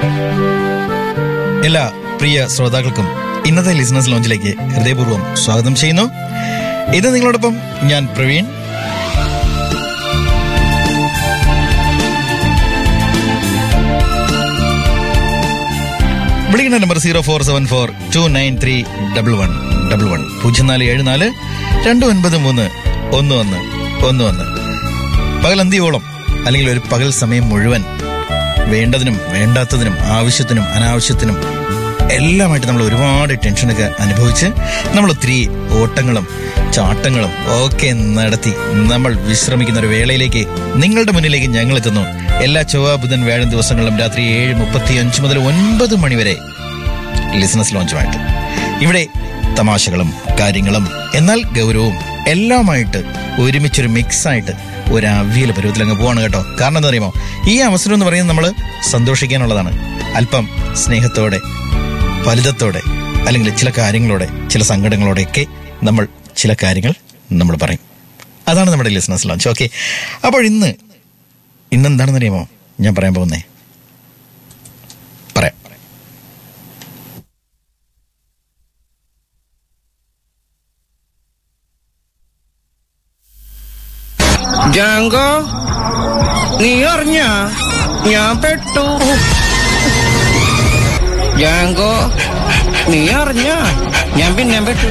എല്ലാ പ്രിയ ശ്രോതാക്കൾക്കും ഇന്നത്തെ ലിസണേഴ്സ് ലോഞ്ചിലേക്ക് ഹൃദയപൂർവ്വം സ്വാഗതം ചെയ്യുന്നു ഇത് നിങ്ങളോടൊപ്പം ഞാൻ പ്രവീൺ വിളിക്കുന്ന number zero four seven four two nine three double one double one പൂജ്യം നാല് ഏഴ് നാല് രണ്ട് ഒൻപത് മൂന്ന് ഒന്ന് ഒന്ന് ഒന്ന് ഒന്ന് പകൽ അന്തിയോളം അല്ലെങ്കിൽ ഒരു പകൽ സമയം മുഴുവൻ വേണ്ടതിനും വേണ്ടാത്തതിനും ആവശ്യത്തിനും അനാവശ്യത്തിനും എല്ലാമായിട്ട് നമ്മൾ ഒരുപാട് ടെൻഷനൊക്കെ അനുഭവിച്ച് നമ്മൾ ഒത്തിരി ഓട്ടങ്ങളും ചാട്ടങ്ങളും ഒക്കെ നടത്തി നമ്മൾ വിശ്രമിക്കുന്ന ഒരു വേളയിലേക്ക് നിങ്ങളുടെ മുന്നിലേക്ക് ഞങ്ങൾ എത്തുന്നു എല്ലാ ചൊവ്വ ബുധൻ വ്യാഴം ദിവസങ്ങളിലും രാത്രി ഏഴ് മുപ്പത്തി അഞ്ച് മുതൽ ഒൻപത് മണിവരെ ലിസണസ് ലോഞ്ചുമായിട്ട് ഇവിടെ തമാശകളും കാര്യങ്ങളും എന്നാൽ ഗൗരവവും എല്ലാമായിട്ട് ഒരുമിച്ചൊരു മിക്സ് ആയിട്ട് ഒരു അവിയൽ പരുവത്തിൽ അങ്ങ് പോവാണ് കേട്ടോ കാരണം എന്താ പറയുമോ ഈ അവസരം എന്ന് പറയുന്നത് നമ്മൾ സന്തോഷിക്കാനുള്ളതാണ് അല്പം സ്നേഹത്തോടെ ഫലിതത്തോടെ അല്ലെങ്കിൽ ചില കാര്യങ്ങളോടെ ചില സങ്കടങ്ങളോടെയൊക്കെ നമ്മൾ ചില കാര്യങ്ങൾ നമ്മൾ പറയും അതാണ് നമ്മുടെ ലിസണസ് ലോഞ്ച് ഓക്കെ അപ്പോൾ ഇന്ന് ഇന്നെന്താണെന്ന് അറിയാമോ ഞാൻ പറയാൻ പോകുന്നേ പറയാം ജാങ്കോ നീ അറിഞ്ഞ ഞാൻ പെട്ടു ജാങ്കോ നീ അറിഞ്ഞ ഞാൻ പിന്നെ പെട്ടു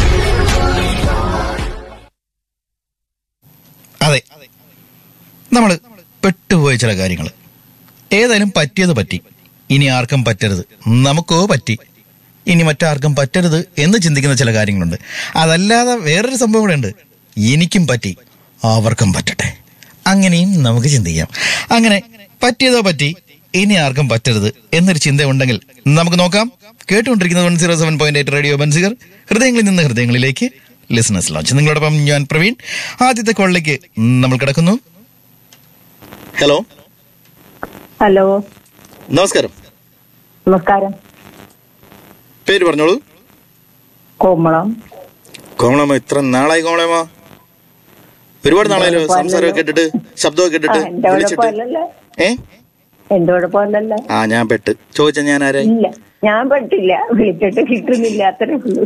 അതെ നമ്മൾ പെട്ടുപോയ ചില കാര്യങ്ങൾ ഏതായാലും പറ്റിയത് പറ്റി ഇനി ആർക്കും പറ്റരുത് നമുക്കോ പറ്റി ഇനി മറ്റാർക്കും പറ്റരുത് എന്ന് ചിന്തിക്കുന്ന ചില കാര്യങ്ങളുണ്ട് അതല്ലാതെ വേറൊരു സംഭവം കൂടെ ഉണ്ട് എനിക്കും പറ്റി അവർക്കും പറ്റട്ടെ അങ്ങനെയും നമുക്ക് ചിന്തിക്കാം അങ്ങനെ പറ്റിയതോ പറ്റി ഇനി ആർക്കും പറ്റരുത് എന്നൊരു ചിന്ത ഉണ്ടെങ്കിൽ നമുക്ക് നോക്കാം കേട്ടുകൊണ്ടിരിക്കുന്നത് one zero seven point eight radio Benziger ഹൃദയങ്ങളിൽ നിന്ന് ഹൃദയങ്ങളിലേക്ക് ലിസണസ് ലോഞ്ച് നിങ്ങളോടൊപ്പം ഞാൻ പ്രവീൺ ആദ്യത്തെ കോളിലേക്ക് നമ്മൾ കിടക്കുന്നു ഹലോ ഹലോ നമസ്കാരം നമസ്കാരം പേര് പറഞ്ഞോളൂ കോമളം കോമളമ്മ ഇത്ര നാളായി കോമളമ്മ ഒരുപാട് നാളായല്ലോ സംസാരമൊക്കെ കേട്ടിട്ട് ശബ്ദമൊക്കെ ആ, കേട്ടിട്ട് എന്റെ വിളിച്ചിട്ട് കുഴപ്പമല്ലല്ലോ ഏ എന്റെ കുഴപ്പമല്ലല്ലോ ആ ഞാൻ പെട്ട് ചോദിച്ച ഞാൻ ആരായി ഇല്ല ഞാൻ പെട്ടില്ല വിളിച്ചിട്ട് കിട്ടുന്നില്ല അത്രേ ഉള്ളൂ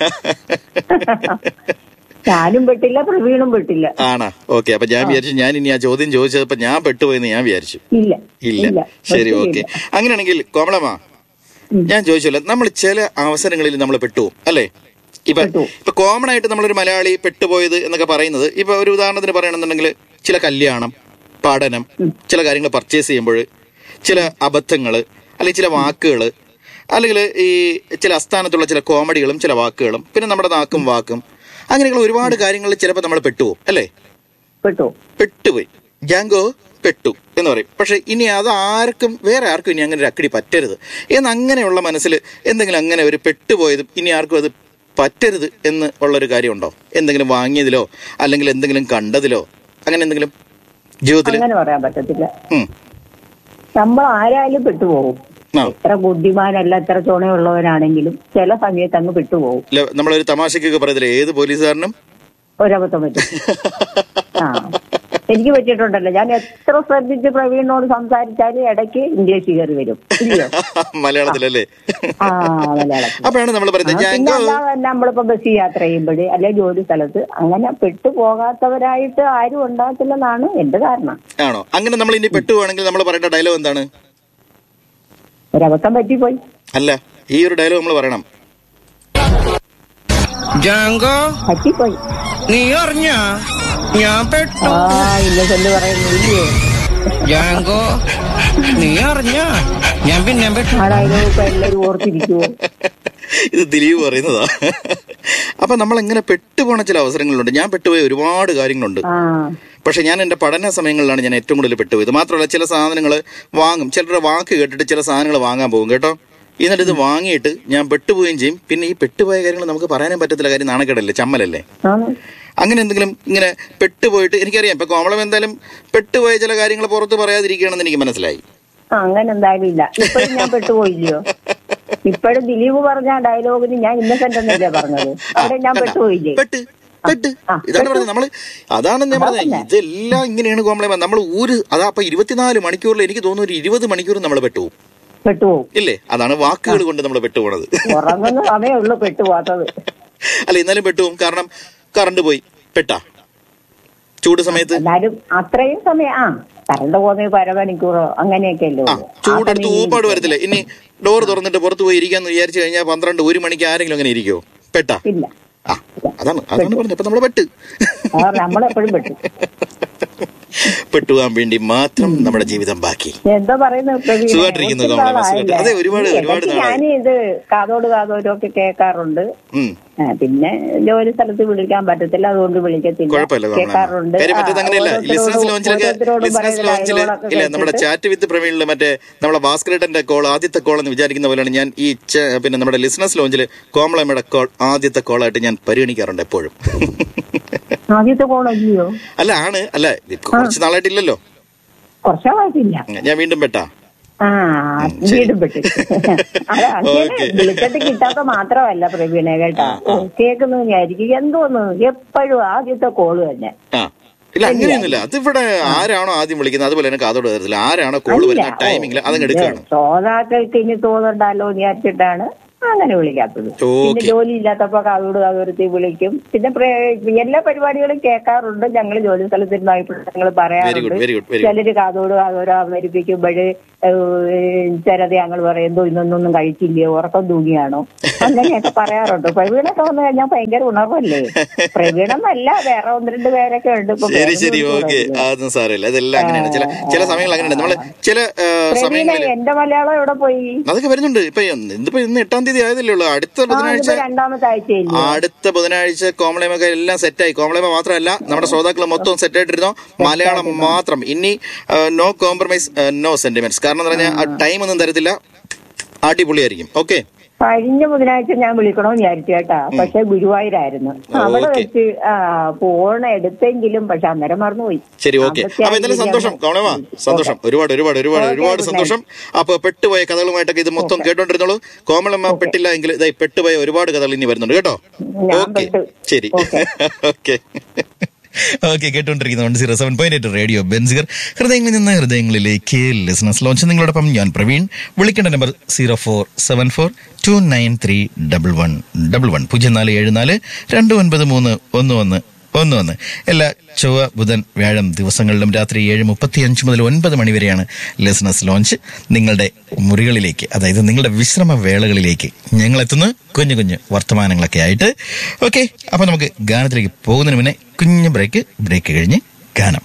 ഞാനും പെട്ടില്ല പ്രവീണും പെട്ടില്ല ആണാ ഓക്കെ അപ്പൊ ഞാൻ വിചാരിച്ചു ഞാൻ ഇനി ആ ചോദ്യം ചോദിച്ചപ്പോ ഞാൻ പെട്ടുപോയെന്ന് ഞാൻ വിചാരിച്ചു ഇല്ല ഇല്ല ശരി പെട്ടില്ല. ഓക്കെ അങ്ങനെയാണെങ്കിൽ കോമളമ്മ ഞാൻ ചോദിച്ചല്ലോ നമ്മൾ ചില അവസരങ്ങളിൽ നമ്മൾ പെട്ടുപോകും അല്ലേ ഇപ്പൊ പെട്ടുപോകും. ഇപ്പൊ കോമൺ ആയിട്ട് നമ്മളൊരു മലയാളി പെട്ടുപോയത് എന്നൊക്കെ പറയുന്നത് ഇപ്പൊ ഒരു ഉദാഹരണത്തിന് പറയണമെന്നുണ്ടെങ്കിൽ ചില കല്യാണം പഠനം ചില കാര്യങ്ങൾ പർച്ചേസ് ചെയ്യുമ്പോൾ ചില അബദ്ധങ്ങൾ അല്ലെങ്കിൽ ചില വാക്കുകൾ അല്ലെങ്കിൽ ഈ ചില അസ്ഥാനത്തുള്ള ചില കോമഡികളും ചില വാക്കുകളും പിന്നെ നമ്മുടെ നാക്കും വാക്കും അങ്ങനെയുള്ള ഒരുപാട് കാര്യങ്ങളിൽ ചിലപ്പോൾ നമ്മൾ പെട്ടുപോകും അല്ലേ പെട്ടു പെട്ടുപോയി ജാങ്കോ പെട്ടു എന്ന് പറയും പക്ഷെ ഇനി അത് ആർക്കും വേറെ ആർക്കും ഇനി അങ്ങനെ ഒരു അക്കടി പറ്റരുത് എന്ന് അങ്ങനെയുള്ള മനസ്സിൽ എന്തെങ്കിലും അങ്ങനെ ഒരു പെട്ടുപോയതും ഇനി ആർക്കും അത് പറ്റരുത് എന്ന് ഉള്ളൊരു കാര്യമുണ്ടോ എന്തെങ്കിലും വാങ്ങിയതിലോ അല്ലെങ്കിൽ എന്തെങ്കിലും കണ്ടതിലോ അങ്ങനെ എന്തെങ്കിലും ജീവിതത്തിൽ അങ്ങനെ പറയാൻ പറ്റത്തില്ല ഉം. നമ്മൾ ആരായാലും പെട്ടുപോകും ആ. എത്ര ബുദ്ധിമാനല്ല എത്ര ചുണയുള്ളവരാണെങ്കിലും ചില സമയത്ത് അങ്ങ് പെട്ടുപോകും ഇല്ല, നമ്മളൊരു തമാശക്കൊക്കെ പറയത്തില്ലേ ഏത് പോലീസുകാരനും ഒരബദ്ധം പറ്റും ആ എനിക്ക് പറ്റിയിട്ടുണ്ടല്ലോ ഞാൻ എത്ര ശ്രദ്ധിച്ച് പ്രവീണിനോട് സംസാരിച്ചാലും ഇടയ്ക്ക് ഇംഗ്ലീഷ് കയറി വരും ഇല്ലയോ മലയാളത്തിലല്ലേ ആ മലയാളത്തിൽ അപ്പോഴാണ് നമ്മൾ ആ, പറയുന്നത് പിന്നെ ജാങ്കോ അല്ലാതെ തന്നെ നമ്മളിപ്പോ ബസ് യാത്ര ചെയ്യുമ്പോഴേ അല്ലെ ജോലി സ്ഥലത്ത് അങ്ങനെ പെട്ടുപോകാത്തവരായിട്ട് ആരും ഉണ്ടാകത്തില്ലെന്നാണ് എന്റെ ധാരണ ആണോ അങ്ങനെ നമ്മൾ ഇനി പെട്ടുപോവാണെങ്കിൽ നമ്മൾ പറയേണ്ട ഡയലോഗ് എന്താണ് ഒരബദ്ധം പറ്റിപ്പോയി അല്ല ഈ ഒരു ഡയലോഗ് നമ്മൾ പറയണം ജാങ്കോ പറ്റിപ്പോയി നീ അറിഞ്ഞ ഞാൻ പെട്ടു ആ ഇന്നസെന്റ് പറയുന്നു ഇല്ലയോ ജാങ്കോ നീ അറിഞ്ഞ ഞാൻ പിന്നെ പെട്ടു ആ ഡയലോഗ് ഇപ്പൊ എല്ലാവരും ഓർത്തിരിക്കുവോ ഇത് ദിലീപ് പറയുന്നതാ അപ്പൊ നമ്മൾ എങ്ങനെ പെട്ടുപോണ ചില അവസരങ്ങളുണ്ട് ഞാൻ പെട്ടുപോയ ഒരുപാട് കാര്യങ്ങളുണ്ട് ആ പക്ഷെ ഞാൻ എന്റെ പഠന സമയങ്ങളിലാണ് ഞാൻ ഏറ്റവും കൂടുതൽ പെട്ടുപോയത് മാത്രമല്ല ചില സാധനങ്ങൾ വാങ്ങും ചിലരുടെ വാക്ക് കേട്ടിട്ട് ചില സാധനങ്ങൾ വാങ്ങാൻ പോകും കേട്ടോ എന്നിട്ട് ഇത് വാങ്ങിയിട്ട് ഞാൻ പെട്ടുപോവുകയും ചെയ്യും പിന്നെ ഈ പെട്ടുപോയ കാര്യങ്ങൾ നമുക്ക് പറയാനും പറ്റത്തില്ല കാര്യം നാണക്കേടല്ലേ ചമ്മലല്ലേ ആണ് അങ്ങനെ എന്തെങ്കിലും ഇങ്ങനെ പെട്ടുപോയിട്ട് എനിക്കറിയാം ഇപ്പൊ കോമളം എന്തായാലും പെട്ടുപോയ ചില കാര്യങ്ങൾ പുറത്ത് പറയാതിരിക്കുകയാണെന്ന് എനിക്ക് മനസ്സിലായി ആ, അങ്ങനെ എന്തായാലും ഇല്ല ഇപ്പോഴും ഞാൻ പെട്ടുപോയില്ലയോ ഇപ്പോഴും ദിലീപ് പറഞ്ഞ ആ ഡയലോഗിന് ഞാൻ ഇന്നസെന്റ് എന്നല്ലേ പറഞ്ഞത് അവിടെ ഞാൻ കണ്ടാ? പെട്ടുപോയില്ലേ പെട്ട് പെട്ട് ആ, ഇതാണ് പറഞ്ഞത് നമ്മള് അതാണ് ഞാൻ പറഞ്ഞത് ഇതെല്ലാം ഇങ്ങനെയാണ് കോമളെ നമ്മൾ ഒരു അതാ അപ്പൊ ഇരുപത്തിനാല് മണിക്കൂറിൽ എനിക്ക് തോന്നുന്നു ഒരു ഇരുപത് മണിക്കൂർ നമ്മൾ പെട്ടുപോകും പെട്ടുപോകും ഇല്ലേ അതാണ് വാക്കുകൾ കൊണ്ട് നമ്മൾ പെട്ടുപോണത് ഉറങ്ങുന്ന സമയമേ ഉള്ളൂ പെട്ടുപോകാത്തത് അല്ല ഇന്നാലും പെട്ടുപോകും കാരണം കറണ്ട് പോയി പെട്ടാ ചൂട് സമയത്ത് എന്നാലും അത്രയും സമയം ആ കറണ്ട് പോകുന്ന ഒരു അരമണിക്കൂറോ അങ്ങനെയൊക്കെ അല്ലേ ആ ഉള്ളൂ ആ ചൂടെടുത്ത് സമയം ഊപ്പാട് വരത്തില്ല ഇനി ഡോർ തുറന്നിട്ട് പുറത്ത് പോയി ഇരിക്കാന്ന് വിചാരിച്ചു കഴിഞ്ഞാൽ പന്ത്രണ്ട് ഒരു മണിക്ക് ആരെങ്കിലും അങ്ങനെ ഇരിക്കോ പെട്ടാ ഇല്ല ആ അതാണ് അതാണ് പറഞ്ഞത് അപ്പൊ നമ്മള് പെട്ട് ആ നമ്മളെപ്പോഴും പെട്ടു പെട്ടുപോകാൻ വേണ്ടി മാത്രം നമ്മുടെ ജീവിതം ബാക്കി എന്താ പറയുന്നത് പ്രവീണ? സുഖമായിട്ടിരിക്കുന്നു ഒത്തിരി കമല, നാളായില്ലേ? സുഖമായിട്ട്. അതെ, ഒരുപാട്, ഈ ഒരുപാട് ഇടയ്ക്ക് നാളായി. ഞാൻ ഇത് കാതോട് കാതോരും ഒക്കെ കേൾക്കാറുണ്ട് ഉം ആ, പിന്നെ ജോലി സ്ഥലത്ത് വിളിക്കാൻ പറ്റത്തില്ല അതുകൊണ്ട് വിളിക്കത്തില്ല കുഴപ്പമില്ല കമല. കേൾക്കാറുണ്ട് കാര്യം മറ്റേത് ആ, അങ്ങനെയല്ല ലിസണസ് ഓരോരുത്തരോടും- ലോഞ്ചിലൊക്കെ ഓരോരുത്തരോടും ലിസണസ് പറയുന്ന ലോഞ്ചില് ഡയലോഗൊക്കെ ഇല്ല നമ്മുടെ കേട്ടിട്ട് ചാറ്റ് വിത്ത് പ്രവീണില് മറ്റേ നമ്മളെ ഭാസ്കരേട്ടന്റെ കോൾ ആദ്യത്തെ കോൾ എന്ന് വിചാരിക്കുന്ന പോലെയാണ് ഞാൻ ഈ ച- പിന്നെ നമ്മുടെ ലിസണസ് ലോഞ്ചിൽ കോമളമ്മയുടെ കോൾ ആദ്യത്തെ കോളായിട്ട് ഞാൻ പരിഗണിക്കാറുണ്ട് എപ്പോഴും ആദ്യത്തെ കോളല്ലയോ അല്ല ആണ് അല്ല ഇത് കുറച്ച് നാളായിട്ടില്ലല്ലോ കുറച്ചാളായിട്ടില്ല ഞാൻ വീണ്ടും പെട്ടാ ആ ശരി. വീടും പെട്ടു അത് അങ്ങനെ ഓക്കേ. വിളിച്ചിട്ട് കിട്ടാത്ത മാത്രമല്ല പ്രവീണ കേട്ടാ ആ. കേൾക്കുന്നു വിചാരിക്കും എന്തോന്ന് എപ്പോഴും ആദ്യത്തെ കോള് തന്നെ ആ ഇല്ല അങ്ങനെയൊന്നുമില്ല അതിവിടെ ആരാണോ ആദ്യം വിളിക്കുന്നത് അതുപോലെ തന്നെ കാതോട് തരത്തില്ല ആരാണോ കോൾ അല്ല, വരുന്ന ടൈമിങ്ങിൽ അതങ്ങ് എടുക്കുകയാണ് ശ്രോതാക്കൾക്ക് ഇനി തോന്നണ്ടല്ലോ എന്ന് വിചാരിച്ചിട്ടാണ് അങ്ങനെ വിളിക്കാത്തത് പിന്നെ ഓക്കേ. ജോലി ഇല്ലാത്തപ്പോ കാതോട് കാതോരത്തി വിളിക്കും പിന്നെ പ്ര- എല്ലാ പരിപാടികളും കേൾക്കാറുണ്ട് ഞങ്ങൾ ജോലി സ്ഥലത്തിരുന്ന അഭിപ്രായങ്ങൾ വെരി പറയാറുണ്ട് good very good very good ചിലര് കാതോട് കാതോര അവതരിപ്പിക്കുമ്പോഴ് ചിലത് ഞങ്ങൾ പറയുമ്പോ ഇന്നൊന്നും കഴിച്ചില്ലേ ഉറക്കം തൂങ്ങിയാണോ അങ്ങനെയൊക്കെ പറയാറുണ്ട് പ്രവീണൊക്കെ വന്നു കഴിഞ്ഞാൽ ഭയങ്കര ഉണർവല്ലേ പ്രവീണെന്നല്ല വേറെ ഒന്ന് രണ്ട് പേരൊക്കെ ഉണ്ട് ഇപ്പൊ ശരി വേറെ ശരി ഒരു ഓക്കെ കൂടെ അതൊന്നും സാരമില്ല ഇതെല്ലാം അങ്ങനെയാണ് ചില ചില സമയങ്ങൾ അങ്ങനെയാണ് നമ്മള് ചില ആ, പ്രവീണ സമയങ്ങളിൽ എന്റെ മലയാളം എവിടെ പോയി അതൊക്കെ വരുന്നുണ്ട് ഇപ്പൊ ഇതിപ്പോ ഇന്ന് എട്ടാം തീയതി ആയതല്ലേ ഉള്ളൂ അടുത്ത ആ ബുധനാഴ്ച ഇതിപ്പോ രണ്ടാമത്തെ ആഴ്ചയില്ലേ അടുത്ത ബുധനാഴ്ച കോമളയമൊക്കെ എല്ലാം സെറ്റായി കോമളയമ മാത്രമല്ല നമ്മുടെ ശ്രോതാക്കൾ മൊത്തം സെറ്റായിട്ടിരുന്നോ മലയാളം മാത്രം ഇനി നോ കോംപ്രമൈസ് നോ സെന്റിമെന്റ്സ് കാരണം എന്ന് പറഞ്ഞാൽ ടൈം ഒന്നും തരത്തില്ല അടിപൊളിയായിരിക്കും ഓക്കെ കഴിഞ്ഞ ബുധനാഴ്ച ഞാൻ വിളിക്കണമെന്ന് വിചാരിച്ചു കേട്ടാ പക്ഷെ ഗുരുവായൂരായിരുന്നു അവിടെ ഓക്കേ. വെച്ച് ആ ഫോൺ എടുത്തെങ്കിലും പക്ഷെ അന്നേരം മറന്നുപോയി ശരി ഓക്കെ അപ്പൊ എന്തായാലും സന്തോഷം കോമളമ സന്തോഷം ഒരുപാട് ഒരുപാട് ഒരുപാട് ഓക്കേ, ഒരുപാട് ഗുഡ് സന്തോഷം അപ്പൊ പെട്ടുപോയ കഥകളുമായിട്ടൊക്കെ ഇത് മൊത്തം കേട്ടോണ്ടിരുന്നോളൂ കോമളമ്മ പെട്ടില്ല എങ്കിൽ ഇതായി പെട്ടുപോയ ഒരുപാട് കഥകൾ ഇനി വരുന്നുണ്ട് കേട്ടോ ഞാൻ ഓക്കെ പെട്ടു. ശരി ഓക്കേ. ഓക്കെ ഓക്കെ കേട്ടുകൊണ്ടിരിക്കുന്ന one zero seven point eight radio Benziger ഹൃദയങ്ങളിൽ നിന്ന് ഹൃദയങ്ങളിലേക്ക് ലിസണസ് ലോഞ്ച് നിങ്ങളോടൊപ്പം ഞാൻ പ്രവീൺ വിളിക്കേണ്ട number zero four seven four two nine three double one double one പൂജ്യം നാല് ഏഴ് നാല് രണ്ട് ഒൻപത് മൂന്ന് ഒന്ന് ഒന്ന് ഒന്ന് ഒന്ന് എല്ലാ ചൊവ്വ ബുധൻ വ്യാഴം ദിവസങ്ങളിലും രാത്രി ഏഴ് മുപ്പത്തി അഞ്ച് മുതൽ ഒൻപത് മണി വരെയാണ് ലിസണസ് ലോഞ്ച് നിങ്ങളുടെ മുറികളിലേക്ക് അതായത് നിങ്ങളുടെ വിശ്രമ വേളകളിലേക്ക് ഞങ്ങൾ എത്തുന്നു കുഞ്ഞു കുഞ്ഞു വർത്തമാനങ്ങളൊക്കെ ആയിട്ട് ഓക്കെ അപ്പൊ നമുക്ക് ഗാനത്തിലേക്ക് പോകുന്നതിന് മുന്നേ കുഞ്ഞു ബ്രേക്ക് ബ്രേക്ക് കഴിഞ്ഞ് ഗാനം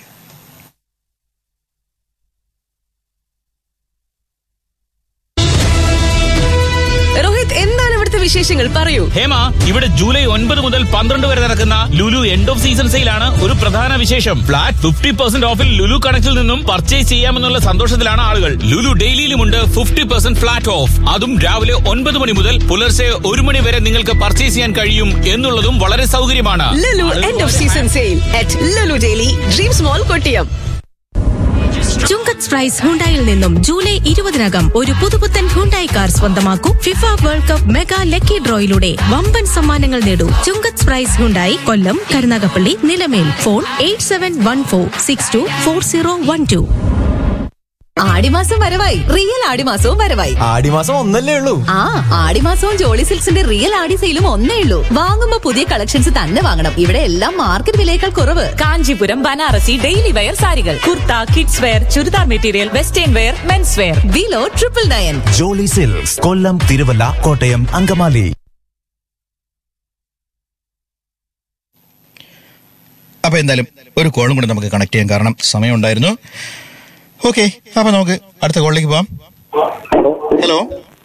രോഹിത് എന്താണ് ഇവിടുത്തെ വിശേഷങ്ങൾ പറയൂ ഹേമ ഇവിടെ ജൂലൈ ഒൻപത് മുതൽ പന്ത്രണ്ട് വരെ നടക്കുന്ന ലുലു എൻഡ് ഓഫ് സീസൺ സെയിലാണ് ഒരു പ്രധാന വിശേഷം ഫ്ലാറ്റ് ഫിഫ്റ്റി പെർസെന്റ് ഓഫിൽ ലുലു കണക്റ്റിൽ നിന്നും പർച്ചേസ് ചെയ്യാമെന്നുള്ള സന്തോഷത്തിലാണ് ആളുകൾ ലുലു ഡെയിലിയിലുമുണ്ട് ഫിഫ്റ്റി പെർസെന്റ് ഫ്ലാറ്റ് ഓഫ് അതും രാവിലെ ഒൻപത് മണി മുതൽ പുലർച്ചെ ഒരു മണി വരെ നിങ്ങൾക്ക് പർച്ചേസ് ചെയ്യാൻ കഴിയും എന്നുള്ളതും വളരെ സൗകര്യമാണ് Lulu end of season sale at Lulu daily Dreams mall Kottiyam Chunkath price ഹുണ്ടായിൽ നിന്നും ജൂലൈ ഇരുപതിനകം ഒരു പുതുപുത്തൻ ഹുണ്ടായി കാർ സ്വന്തമാക്കൂ FIFA World Cup mega lucky ഡ്രോയിലൂടെ വമ്പൻ സമ്മാനങ്ങൾ നേടൂ Chunkath price Hyundai Kollam Karunagappally Nilamel phone eight seven one four six two four zero one two ആടിമാസം വരവായി റിയൽ ആടിമാസവും വരവായി ആടിമാസം ഒന്നല്ലേ ഉള്ളൂ ആ ആടിമാസവും ജോളി സിൽക്സിന്റെ റിയൽ ആടി സെയിലും ഒന്നേ ഉള്ളൂ വാങ്ങുമ്പോ പുതിയ കളക്ഷൻസ് തന്നെ വാങ്ങണം ഇവിടെ എല്ലാം മാർക്കറ്റ് വിലയേക്കാൾ കുറവ് കാഞ്ചീപുരം ബനാറസി ഡെയിലി വെയർ സാരികൾ kurta kids wear churidar material western wear men's wear below triple nine Jolly Silks Kollam Thiruvalla Kottayam Angamaly അപ്പൊ എന്തായാലും ഒരു കോളും കൂടെ നമുക്ക് കണക്ട് ചെയ്യാൻ കാരണം സമയം ഉണ്ടായിരുന്നു ഓക്കെ അപ്പൊ നമുക്ക് അടുത്ത കോളിലേക്ക് പോവാം ഹലോ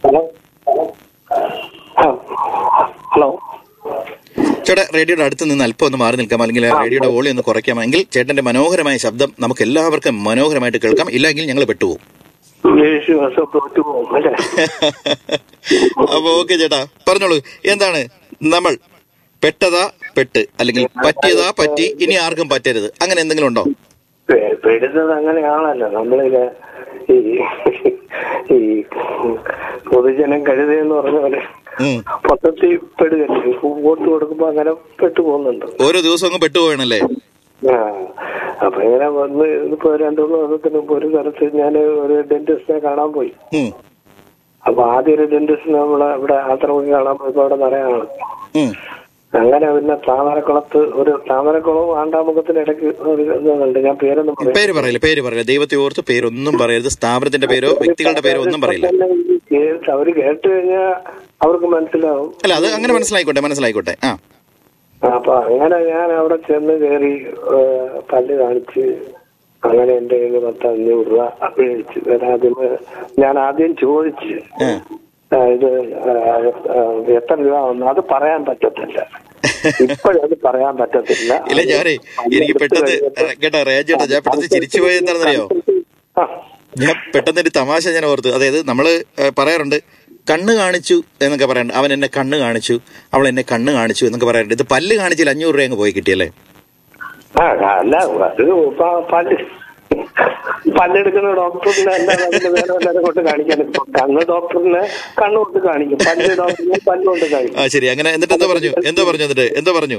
ഹലോ ചേട്ടാ റേഡിയോയുടെ അടുത്ത് നിന്ന് അല്പം ഒന്ന് മാറി നിൽക്കാം അല്ലെങ്കിൽ ആ റേഡിയോയുടെ വോളി ഒന്ന് കുറയ്ക്കാമെങ്കിൽ ചേട്ടന്റെ മനോഹരമായ ശബ്ദം നമുക്ക് എല്ലാവർക്കും മനോഹരമായിട്ട് കേൾക്കാം ഇല്ലെങ്കിൽ ഞങ്ങൾ പെട്ടുപോകും യേശു തോറ്റു പോകും അല്ലേ അപ്പൊ ഓക്കെ ചേട്ടാ പറഞ്ഞോളൂ എന്താണ് നമ്മൾ പെട്ടതാ പെട്ട് അല്ലെങ്കിൽ പറ്റിയതാ പറ്റി ഇനി ആർക്കും പറ്റരുത് അങ്ങനെ എന്തെങ്കിലും ഉണ്ടോ പെ- പെടുന്നത് അങ്ങനെയാണല്ലോ നമ്മളിത് ഈ ഈ പൊതുജനം കഴുതയെന്ന് പറഞ്ഞ പോലെ ഉം. മൊത്തത്തിൽ പെടുകല്ലേ വോട്ട് കൊടുക്കുമ്പോ അങ്ങനെ പെട്ടു പോകുന്നുണ്ട് ഓരോ ദിവസം അങ്ങ് പെട്ടുപോകണല്ലേ ആ അപ്പൊ ഇങ്ങനെ വന്ന് ഇപ്പൊ രണ്ടു മൂന്ന് ദിവസത്തിന് മുമ്പ് ഒരു സ്ഥലത്ത് ഞാൻ ഒരു ഡെന്റിസ്റ്റിനെ കാണാൻ പോയി ഉം. അപ്പൊ ആദ്യം ഒരു ഡെന്റിസ്റ്റ് നമ്മളെ ഇവിടെ ആശ്രമം കാണാൻ പോയപ്പോ അവിടെ നിറയാണ് ഉം. അങ്ങനെ പിന്നെ താമരക്കുളത്ത് ഒരു താമരക്കുളവും ആണ്ടാമുഖത്തിന് ഇടയ്ക്ക് ഒരു ഇതുണ്ട് ഞാൻ പേരൊന്നും പറയില്ല. പേര് പറയില്ല പേര് പറയില്ല ദൈവത്തെ ഓർത്ത് പേരൊന്നും പറയരുത് സ്ഥാപനത്തിന്റെ പേരോ വ്യക്തികളുടെ പേരോ ഒന്നും പറയില്ല ഈ കേട്ട് അവര് കേട്ട് കഴിഞ്ഞാൽ അവർക്ക് മനസ്സിലാവും അല്ല അത് അങ്ങനെ മനസ്സിലായിക്കോട്ടെ മനസ്സിലായിക്കോട്ടെ ആ അപ്പൊ അങ്ങനെ ഞാൻ അവിടെ ചെന്ന് കയറി പല്ല് കാണിച്ച് അങ്ങനെ എന്റെ കയ്യിൽ നിന്ന് പത്ത് അഞ്ഞൂറ് രൂപ മേടിച്ചു ഞാൻ ആദ്യം ഞാൻ ആദ്യം ചോദിച്ച് ആ, ഇത് ആ, ആ, എത്ര രൂപ വന്നു അത് പറയാൻ പറ്റത്തില്ല ഇപ്പോഴത് പറയാൻ പറ്റത്തില്ല ഇല്ല ഞാനേ എനിക്ക് പെട്ടെന്ന് കേട്ടാ റേജ് ചേട്ടാ ഞാൻ പെട്ടെന്ന് ചിരിച്ചു പോയത് എന്താണെന്നറിയോ ഞാൻ പെട്ടെന്ന് ഒരു തമാശ ഞാൻ ഓർത്തു അതായത് നമ്മള് ഏ, പറയാറുണ്ട് കണ്ണ് കാണിച്ചു എന്നൊക്കെ പറയാറുണ്ട് അവൻ എന്നെ കണ്ണ് കാണിച്ചു അവൾ എന്നെ കണ്ണ് കാണിച്ചു എന്നൊക്കെ പറയാറുണ്ട് ഇത് പല്ല് കാണിച്ചില്ല അഞ്ഞൂറ് രൂപ അങ്ങ് പോയി കിട്ടിയല്ലേ ആ അല്ല അത് പ- പല്ല് പല്ലെടുക്കുന്ന ഡോക്ടറിനെ അല്ലാതെ അതിന് വേറെ വല്ലവരെ കൊണ്ട് കാണിക്കാൻ ഇപ്പൊ കണ്ണ് ഡോക്ടറിനെ കണ്ണ് കൊണ്ട് കാണിക്കും പല്ല് ഡോക്ടറിനെ പല്ല് കൊണ്ട് കാണിക്കും ആ ശരി അങ്ങനെ എന്നിട്ട് എന്താ പറഞ്ഞു എന്തോ പറഞ്ഞു എന്നിട്ട് എന്തോ പറഞ്ഞു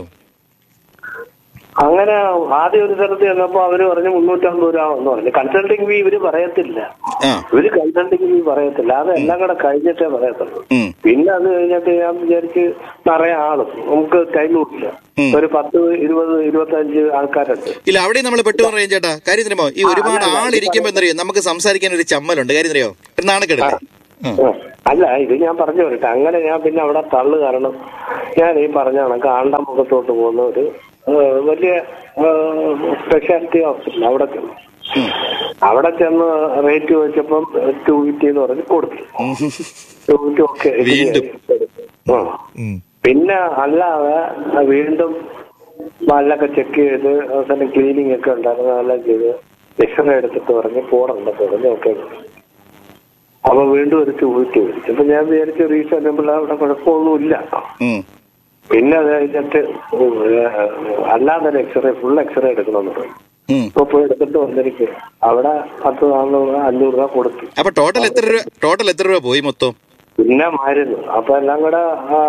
അങ്ങനെ ആദ്യം ഒരു സ്ഥലത്ത് ചെന്നപ്പോ അവര് പറഞ്ഞു മുന്നൂറ്റമ്പത് രൂപ എന്ന് പറഞ്ഞു കൺസൾട്ടിങ് ഫീ ഇവര് പറയത്തില്ല ആ ഇവര് കൺസൾട്ടിങ് ഫീ പറയത്തില്ല അത് എല്ലാം കൂടെ കഴിഞ്ഞിട്ടേ പറയത്തുള്ളൂ ഉം. പിന്നെ അത് കഴിഞ്ഞിട്ട് ഞാൻ വിചാരിച്ച് നിറയെ ആളും നമുക്ക് ടൈം കിട്ടില്ല ഒരു പത്ത് ഇരുപത് ഇരുപത്തഞ്ച് ആൾക്കാരുണ്ട് ഇല്ല അവിടെ നമ്മൾ പെട്ടു പറയും ചേട്ടാ കാര്യം തരുമോ ഈ ഒരുപാട് ആളിരിക്കുമ്പോ എന്തറിയോ നമുക്ക് സംസാരിക്കാൻ ഒരു ചമ്മലുണ്ട് കാര്യം തരുമോ ഒരു നാണക്കെടില്ലേ ആ. അല്ല ഇത് ഞാൻ പറഞ്ഞു വരട്ടെ അങ്ങനെ ഞാൻ പിന്നെ അവിടെ തള്ളു കാരണം ഞാൻ ഈ പറഞ്ഞ കണക്ക് ആണ്ടാമുഖത്തോട്ട് പോകുന്ന ഒരു ആ, വലിയ സ്പെഷ്യാലിറ്റി ഹോസ്പിറ്റൽ അവിടെ ചെന്നു അവിടെ ചെന്ന് റേറ്റ് ചോദിച്ചപ്പം ടു ഫിഫ്റ്റി എന്ന് പറഞ്ഞ് കൊടുത്തു ടു ഫിഫ്റ്റി ഒക്കെ വീണ്ടും. ആ. പിന്നെ അല്ലാതെ വീണ്ടും പല്ലൊക്കെ ചെക്ക് ചെയ്ത് അവസാനം ക്ലീനിങ് ഒക്കെ ഉണ്ടായിരുന്നു അതെല്ലാം ചെയ്ത് എക്സ്റേ എടുത്തിട്ട് പറഞ്ഞ് പോടുണ്ടെന്ന് പറഞ്ഞ് ഓക്കെ അപ്പൊ വീണ്ടും ഒരു ചൂറ്റി വിളിച്ചു അപ്പൊ ഞാൻ വിചാരിച്ചു റീസണബിൾ അവിടെ കുഴപ്പമൊന്നുമില്ല ഉം. പിന്നെ അത് കഴിഞ്ഞിട്ട് ഉം, ഏഹ്, അല്ലാതെ ഒരു എക്സ്റേ ഫുൾ എക്സ്റേ എടുക്കണമെന്ന് പറഞ്ഞു ഉം. അപ്പൊ പോയി എടുത്തിട്ട് വന്നിരിക്കും അവിടെ പത്ത് നാനൂറ് രൂപ അഞ്ഞൂറ് രൂപ കൊടുത്തു അപ്പൊ ടോട്ടൽ എത്ര രൂപ ടോട്ടൽ എത്ര രൂപ പോയി മൊത്തം പിന്നെ മരുന്ന് അപ്പൊ എല്ലാം കൂടെ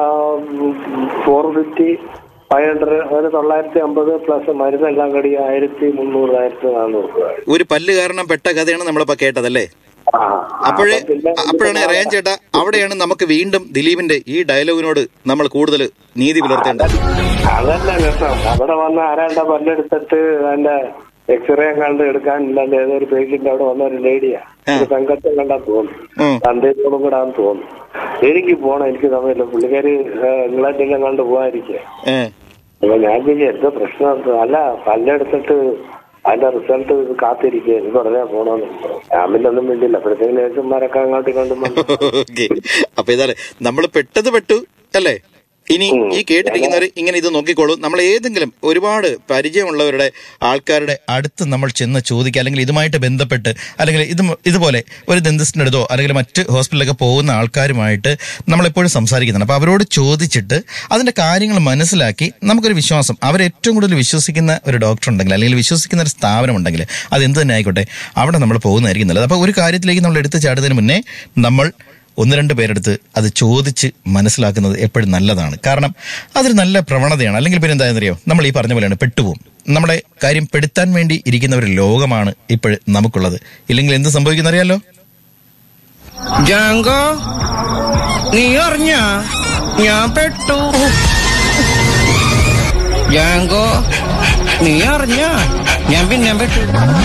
ഫോർ ഫിഫ്റ്റി ഫൈവ് ഹൺഡ്രഡ് ഒരു തൊള്ളായിരത്തി അമ്പത് പ്ലസ് മരുന്ന് എല്ലാം കൂടി ആയിരത്തി മുന്നൂറ് ആയിരത്തി നാനൂറ് രൂപ ഒരു പല്ല് കാരണം പെട്ട കഥയാണ് നമ്മളിപ്പോ കേട്ടതല്ലേ ആ, അപ്പോഴേ അപ്പൊ പിന്നെ അപ്പോഴാണ് റയാൻ ചേട്ടാ അവിടെയാണ് നമുക്ക് വീണ്ടും ദിലീപിന്റെ ഈ ഡയലോഗിനോട് നമ്മൾ കൂടുതൽ നീതി പുലർത്തേണ്ടത് അതല്ല രസം അവിടെ വന്ന് ആരാണ്ട പല്ലെടുത്തിട്ട് അതിന്റെ എക്സ്റേ കണ്ട് എടുക്കാനില്ലാണ്ട് ഏതൊരു പേഷ്യന്റ് അവിടെ വന്ന ഒരു ലേഡിയാ ഒരു സംഘത്തെ കണ്ടാ തോന്നുന്നു തന്തേരോടും കൂടെ ആണെന്ന് തോന്നുന്നു എനിക്ക് പോണം എനിക്ക് സമയമില്ല പുള്ളിക്കാരി ഇംഗ്ലണ്ടിലും കണ്ട് പോവാതിരിക്കുക ഏ അപ്പൊ ഞാൻ ചോദിച്ചു എന്താ പ്രശ്നം എന്താ? അല്ല പല്ലെടുത്തിട്ട് അതിന്റെ റിസൾട്ട് കാത്തിരിക്കുക എനിക്ക് ഉടനെ പോണോന്ന് ഞാൻ പിന്നെ ഒന്നും വേണ്ടിയില്ല അപ്പോഴത്തേക്കും നേഴ്സുമാരൊക്കെ അങ്ങോട്ടും ഇങ്ങോട്ടും വന്നു. ഓക്കെ അപ്പൊ ഇതാണ് നമ്മൾ പെട്ടത് പെട്ടു അല്ലേ ഇനി ഈ കേട്ടിരിക്കുന്നവർ ഇങ്ങനെ ഇത് നോക്കിക്കോളൂ നമ്മൾ ഏതെങ്കിലും ഒരുപാട് പരിചയമുള്ളവരുടെ ആൾക്കാരുടെ അടുത്ത് നമ്മൾ ചെന്ന് ചോദിക്കുക അല്ലെങ്കിൽ ഇതുമായിട്ട് ബന്ധപ്പെട്ട് അല്ലെങ്കിൽ ഇത് ഇതുപോലെ ഒരു ദന്തസ്റ്റിന്റെ അടുത്തോ അല്ലെങ്കിൽ മറ്റ് ഹോസ്പിറ്റലിലൊക്കെ പോകുന്ന ആൾക്കാരുമായിട്ട് നമ്മൾ എപ്പോഴും സംസാരിക്കുന്നുണ്ട് അപ്പൊ അവരോട് ചോദിച്ചിട്ട് അതിന്റെ കാര്യങ്ങൾ മനസ്സിലാക്കി നമുക്കൊരു വിശ്വാസം അവർ ഏറ്റവും കൂടുതൽ വിശ്വസിക്കുന്ന ഒരു ഡോക്ടർ ഉണ്ടെങ്കിൽ അല്ലെങ്കിൽ വിശ്വസിക്കുന്ന ഒരു സ്ഥാപനം ഉണ്ടെങ്കിൽ അത് എന്ത് തന്നെ ആയിക്കോട്ടെ അവിടെ നമ്മൾ പോകുന്നതായിരിക്കും നല്ലത് അപ്പൊ ഒരു കാര്യത്തിലേക്ക് നമ്മൾ എടുത്തു ചാടുന്നതിന് മുന്നേ നമ്മൾ ഒന്ന് രണ്ട് പേരെടുത്ത് അത് ചോദിച്ച് മനസ്സിലാക്കുന്നത് എപ്പോഴും നല്ലതാണ് കാരണം അതൊരു നല്ല പ്രവണതയാണ് അല്ലെങ്കിൽ പിന്നെ എന്താണെന്നറിയോ നമ്മൾ ഈ പറഞ്ഞ പോലെയാണ് പെട്ടുപോകും നമ്മുടെ കാര്യം പെടുത്താൻ വേണ്ടി ഇരിക്കുന്ന ഒരു ലോകമാണ് ഇപ്പോഴും നമുക്കുള്ളത് ഇല്ലെങ്കിൽ എന്ത് സംഭവിക്കുന്ന അറിയാലോ ജാങ്കോ നീ അറിഞ്ഞ ഞാൻ പെട്ടു ജാങ്കോ നീ അറിഞ്ഞ ഞാൻ പിന്നെ പെട്ടു